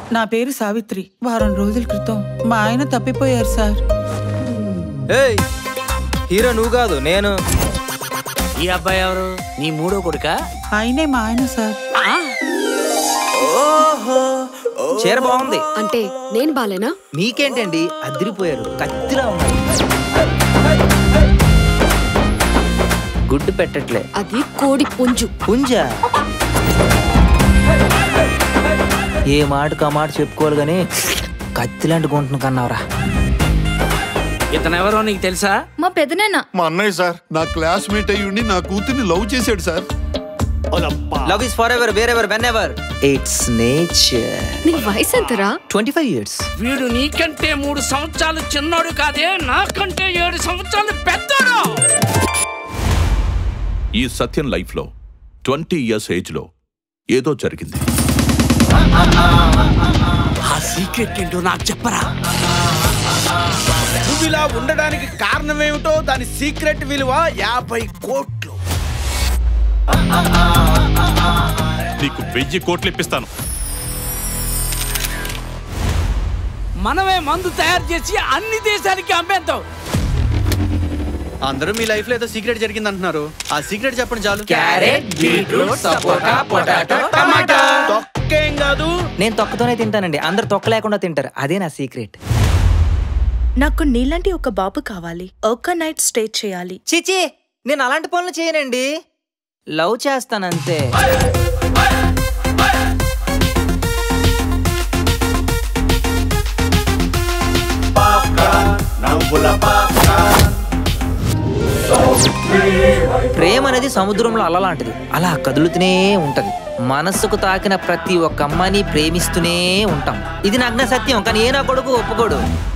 నా పేరు సావిత్రి వారం రోజుల క్రితం మా ఆయన తప్పిపోయారు సార్ ఏయ్ హీరో నువ్వు కాదు నేను ఈ అబ్బాయి ఎవరు నీ మూడో కొడుక ఆయనే మా ఆయన సార్ చీర బాగుంది అంటే నేను బాలేనా మీకేంటండి అదిరిపోయారు కత్తిలా ఉన్నారు గుడ్డు పెట్టట్లే అది కోడి పుంజు పుంజ ఏ మాటకు ఆ మాట చెప్పుకోవాలి కానీ కత్తిలాంటి గుంటను కన్నావరా ఇతను ఎవరో నీకు తెలుసా మా పెదనాన్న మా అన్నయ్య సార్ నా క్లాస్మేట్ అయ్యి ఉండి నా కూతుర్ని లవ్ చేశాడు sir love is forever wherever whenever it's nature నీ వయసు ఎంతరా ట్వంటీ ఫైవ్ ఇయర్స్ వీడు నీకంటే మూడు సంవత్సరాలు చిన్నోడు కాదే నాకంటే ఏడు సంవత్సరాలు పెద్దోడు ఈ సత్యం లైఫ్లో ట్వంటీ ఇయర్స్ ఏజ్లో ఏదో జరిగింది ఆ సీక్రెట్ ఏంటో నాకు చెప్పరా నువ్వు ఇలా ఉండడానికి కారణం ఏమిటో దాని సీక్రెట్ విలువ యాభై కోట్లు నీకు వెయ్యి కోట్లు ఇప్పిస్తాను మనమే మందు తయారు చేసి అన్ని దేశానికి అమ్మేద్దాం అందరూ మీ లైఫ్ లో ఏదో సీక్రెట్ జరిగింది అంటున్నారు ఆ సీక్రెట్ చెప్పండి చాలు క్యారెట్ బీట్రూట్ సపోటా పొటాటో టమాటా తొక్కేం కాదు నేను తొక్కతోనే తింటానండి అందరు తొక్క లేకుండా తింటారు అదే నా సీక్రెట్ నాకు నీలాంటి ఒక బాబు కావాలి ఒక్క నైట్ స్టే చేయాలి చిచి నేను అలాంటి పనులు చేయనండి లవ్ చేస్తానంతే ప్రేమ అనేది సముద్రంలో అలలాంటిది అలా కదులుతూనే ఉంటది మనస్సుకు తాకిన ప్రతి ఒక్క అమ్మాయిని ప్రేమిస్తూనే ఉంటాం ఇది నగ్న సత్యం కానీ ఏ నా కొడుకు ఒప్పుకోడు